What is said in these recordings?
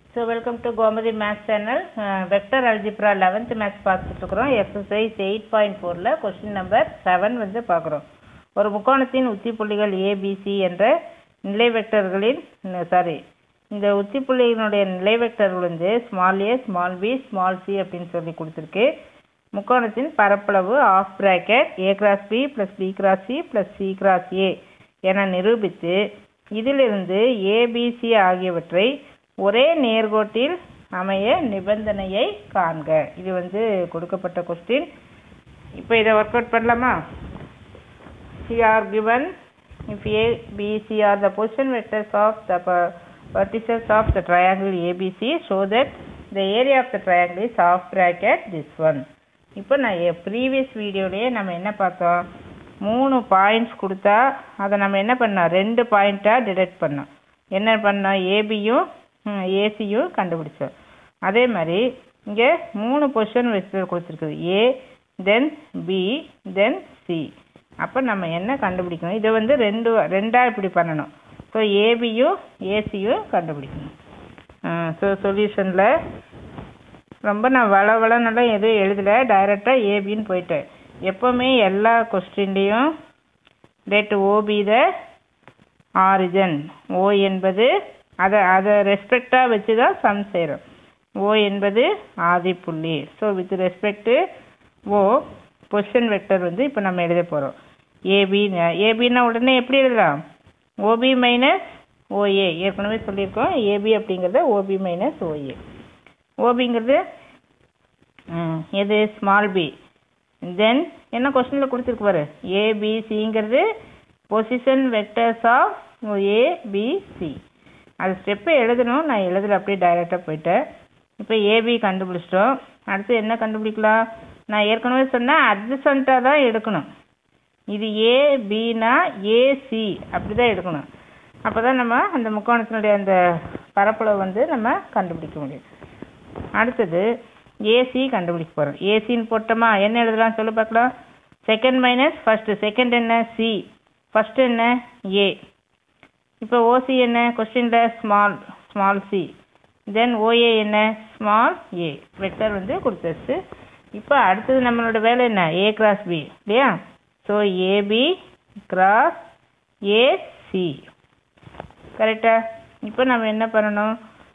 so welcome to Gomathi maths channel vector algebra eleventh maths பார்த்துட்டு இருக்கிறோம் exercise eight point ஃபோரில் question number seven வந்து பார்க்குறோம் ஒரு முக்கோணத்தின் உச்சி புள்ளிகள் ஏபிசி என்ற நிலை வெக்டர்களின் சாரி இந்த உச்சி புள்ளிகளுடைய நிலை வெக்டர்கள் வந்து small A small B small C அப்படின்னு சொல்லி கொடுத்துருக்கு முக்கோணத்தின் பரப்பளவு half bracket A cross B plus B cross C plus C cross A என நிரூபித்து இதிலிருந்து ஏபிசி ஆகியவற்றை ஒரே நேர்கோட்டில் அமைய நிபந்தனையை காண்க இது வந்து கொடுக்கப்பட்ட கொஸ்டின் இப்போ இதை ஒர்க் அவுட் பண்ணலாமா C R given if A, B, C are the position vectors of the per- vertices of the triangle ABC show that the area of the triangle is half bracket this one இப்போ நான் previous வீடியோலேயே நம்ம என்ன பார்த்தோம் மூணு points கொடுத்தா அதை நம்ம என்ன பண்ணோம் ரெண்டு பாயிண்ட்டாக டிடெக்ட் பண்ணோம் என்ன பண்ணோம் ஏபியும் ஏசியும் கண்டுபிடிச்சோம் அதே மாதிரி இங்கே மூணு பொசிஷன் வச்சு கொடுத்துருக்குது ஏ தென் பி தென் சி அப்போ நம்ம என்ன கண்டுபிடிக்கணும் இதை வந்து ரெண்டு ரெண்டாக இப்படி பண்ணணும் ஸோ ஏபியும் ஏசியும் கண்டுபிடிக்கணும் ஸோ சொல்யூஷனில் ரொம்ப நான் வள வளனெல்லாம் எதுவும் எழுதலை டைரெக்டாக ஏபின்னு போயிட்டேன் எப்போவுமே எல்லா கொஸ்டின்லேயும் that O be the origin O என்பது அதை அதை ரெஸ்பெக்டாக வச்சு தான் சம் செய்கிறோம் ஓ என்பது ஆதி புள்ளி so with respect O position vector வந்து இப்போ நம்ம எழுத போகிறோம் ஏபி ஏபின்னா உடனே எப்படி எழுதலாம் ஓபி மைனஸ் ஓஏ ஏற்கனவே சொல்லியிருக்கோம் ஏபி அப்படிங்கிறது ஓபி மைனஸ் ஓஏ ஓபிங்கிறது எது ஸ்மால் பி தென் என்ன கொஸ்டினில் கொடுத்துருக்கு பாரு ஏபிசிங்கிறது பொசிஷன் வெக்டர்ஸ் ஆஃப் ஏபிசி அது ஸ்டெப்பை எழுதணும் நான் எழுதல அப்படியே டைரெக்டாக போயிட்டேன் இப்போ ஏபி கண்டுபிடிச்சிட்டோம் அடுத்து என்ன கண்டுபிடிக்கலாம் நான் ஏற்கனவே சொன்னேன் அட்ஜசண்ட்டாக தான் எடுக்கணும் இது ஏபினா ஏசி அப்படி தான் எடுக்கணும் அப்போ தான் நம்ம அந்த முக்கோணத்தினுடைய அந்த பரப்பளவு வந்து நம்ம கண்டுபிடிக்க முடியும் அடுத்தது ஏசி கண்டுபிடிக்க போகிறோம் ஏசின்னு போட்டோமா என்ன எழுதலாம் சொல்லி பார்க்கலாம் செகண்ட் மைனஸ் ஃபஸ்ட்டு செகண்ட் என்ன சி ஃபஸ்ட்டு என்ன ஏ இப்போ ஓசி என்ன கொஸ்டினில் small small C then OA என்ன ஸ்மால் ஏ வெக்டர் வந்து கொடுத்துருச்சு இப்போ அடுத்தது நம்மளோட வேலை என்ன ஏ கிராஸ் பி இல்லையா ஸோ ஏபி கிராஸ் ஏசி கரெக்டா இப்போ நம்ம என்ன பண்ணணும்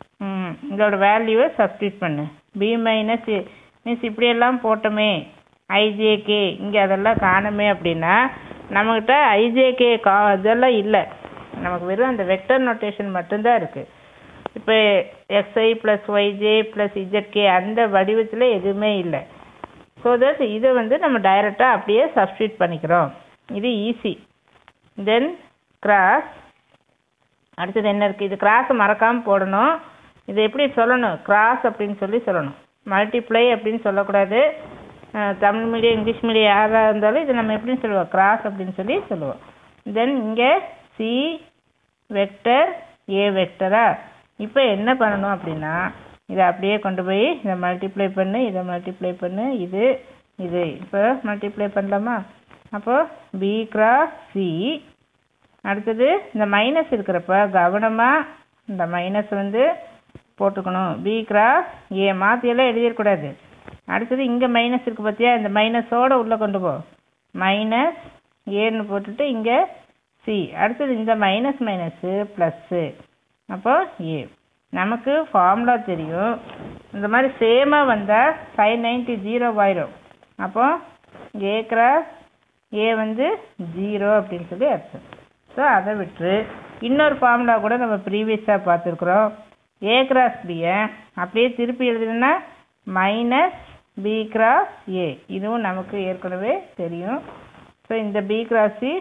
இதோட வேல்யூவை சப்ஸ்டியூட் பண்ணு பி மைனஸ் மீன்ஸ் இப்படியெல்லாம் போட்டோமே ஐஜேகே இங்கே அதெல்லாம் காணுமே அப்படின்னா நம்மக்கிட்ட ஐஜேகே கா இதெல்லாம் இல்லை நமக்கு வெறும் அந்த வெக்டர் நோட்டேஷன் மட்டும்தான் இருக்குது இப்போ XI plus YJ plus ZK அந்த வடிவத்தில் எதுவுமே இல்லை ஸோ தட் இதை வந்து நம்ம டைரெக்டாக அப்படியே சப்ஸ்டியூட் பண்ணிக்கிறோம் இது ஈஸி தென் கிராஸ் அடுத்தது என்ன இருக்குது இது கிராஸை மறக்காமல் போடணும் இது எப்படி சொல்லணும் கிராஸ் அப்படின்னு சொல்லி சொல்லணும் மல்டிப்ளை அப்படின்னு சொல்லக்கூடாது தமிழ் மீடியம் இங்கிலீஷ் மீடியம் யாராக இருந்தாலும் இது நம்ம எப்படின்னு சொல்லுவோம் கிராஸ் அப்படின்னு சொல்லி சொல்லுவோம் தென் இங்கே சி வெக்டர் ஏ வெக்டரா இப்போ என்ன பண்ணணும் அப்படின்னா இதை அப்படியே கொண்டு போய் இதை மல்டிப்ளை பண்ணு இதை மல்டிப்ளை பண்ணு இது இது இப்போ மல்டிப்ளை பண்ணலாமா அப்போது பி கிராஸ் சி அடுத்தது இந்த மைனஸ் இருக்கிறப்ப கவனமாக இந்த மைனஸ் வந்து போட்டுக்கணும் பி கிராஸ் ஏ மாற்றியெல்லாம் எழுதிடக்கூடாது அடுத்தது இங்கே மைனஸ் இருக்குது பார்த்தியா இந்த மைனஸோடு உள்ளே கொண்டு போ மைனஸ் ஏன்னு போட்டுட்டு இங்கே சி அடுத்தது இந்த மைனஸ் மைனஸு ப்ளஸ்ஸு அப்போ ஏ நமக்கு ஃபார்முலா தெரியும் இந்த மாதிரி சேமாக வந்தால் ஃபைவ் நைன்ட்டி ஜீரோ ஆயிரும் அப்போ ஏ கிராஸ் ஏ வந்து ஜீரோ அப்படின்னு சொல்லி அர்த்தம் ஸோ அதை விட்டு இன்னொரு ஃபார்முலா கூட நம்ம ப்ரீவியஸாக பார்த்துருக்குறோம் ஏ கிராஸ் பியை அப்படியே திருப்பி எழுதுனா மைனஸ் பி கிராஸ் ஏ இதுவும் நமக்கு ஏற்கனவே தெரியும் ஸோ இந்த பி கிராஸ் சி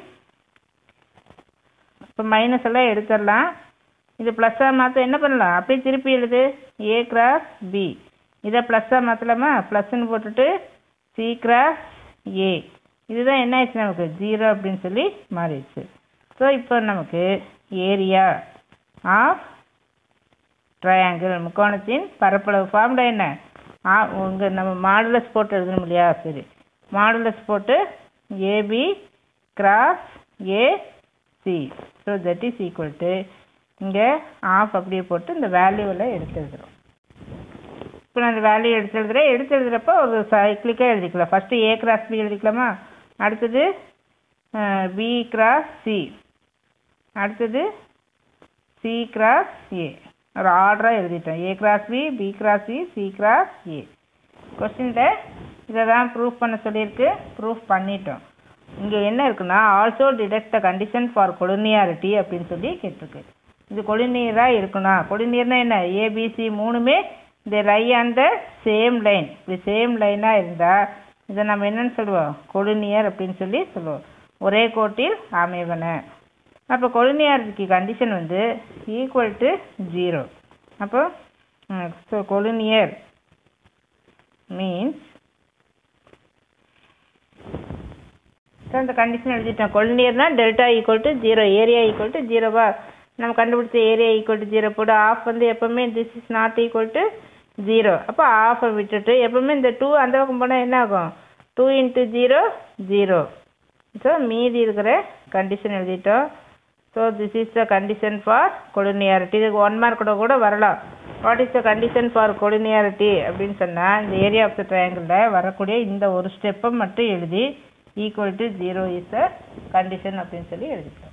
இப்போ மைனஸ் எல்லாம் எடுத்துடலாம் இது ப்ளஸ்ஸாக மாற்ற என்ன பண்ணலாம் அப்படியே திருப்பி எழுது ஏ கிராஸ் பி இதை ப்ளஸ்ஸாக மாற்றலாமா ப்ளஸ்ன்னு போட்டுட்டு சி கிராஸ் ஏ இதுதான் என்ன ஆயிடுச்சு நமக்கு ஜீரோ அப்படின்னு சொல்லி மாறிடுச்சு ஸோ இப்போ நமக்கு ஏரியா ஆஃப் ட்ரையாங்கிள் முக்கோணத்தின் பரப்பளவு ஃபார்முலா என்ன ஆ உங்கள் நம்ம மாடுலஸ் போட்டு எழுதணும் இல்லையா சரி மாடுலஸ் போட்டு AB cross A C so that is equal to இங்கே ஆஃப் அப்படியே போட்டு இந்த வேல்யூவில் எடுத்து எழுதுறோம் இப்போ நான் இந்த வேல்யூ எடுத்து எழுதுறேன் எடுத்து எழுதுறப்ப ஒரு சைக்கிளிக்காக எழுதிக்கலாம் ஃபஸ்ட்டு ஏ கிராஸ் பி எழுதிக்கலாமா அடுத்தது பி கிராஸ் சி அடுத்தது சி கிராஸ் ஏ ஒரு ஆர்டராக எழுதிட்டேன் A cross B B cross C C cross A கொஸ்டினில் இதை தான் ப்ரூஃப் பண்ண சொல்லியிருக்கு ப்ரூஃப் பண்ணிட்டோம் இங்கே என்ன இருக்குன்னா also detect the condition for collinearity அப்படின்னு சொல்லி கேட்டிருக்கு இது கொலினியராக இருக்குன்னா கொலினியர்னா என்ன ஏபிசி மூணுமே இந்த lie on the same line இப்படி சேம் லைனாக இருந்தால் இதை நம்ம என்னன்னு சொல்லுவோம் கொலினியர் அப்படின்னு சொல்லி சொல்லுவோம் ஒரே கோட்டில் அமைவன அப்போ கொலினியாரிட்டி கண்டிஷன் வந்து ஈக்குவல் டு ஜீரோ அப்போ ஸோ கொலினியர் மீன்ஸ் ஸோ அந்த கண்டிஷன் எழுதிட்டோம் கொலினியர்னா delta equal to zero area equal to ஜீரோவா நம்ம கண்டுபிடிச்ச ஏரியா ஈக்குவல் டு ஜீரோ போட்டு ஆஃப் வந்து எப்போவுமே this is not equal to zero அப்போ ஆஃபை விட்டுட்டு எப்போவுமே இந்த டூ அந்த பக்கம் போனால் என்ன ஆகும் two into zero zero so மீதி இருக்கிற கண்டிஷன் எழுதிட்டோம் so this is the condition for collinearity இதுக்கு ஒன் மார்க் கூட கூட வரலாம் what is the condition for collinearity அப்படின்னு சொன்னால் இந்த ஏரியா ஆஃப் த ட்ரையாங்கிளில் வரக்கூடிய இந்த ஒரு ஸ்டெப்பை மட்டும் எழுதி equal to zero is the condition அப்படின்னு சொல்லி எழுதிக்கலாம்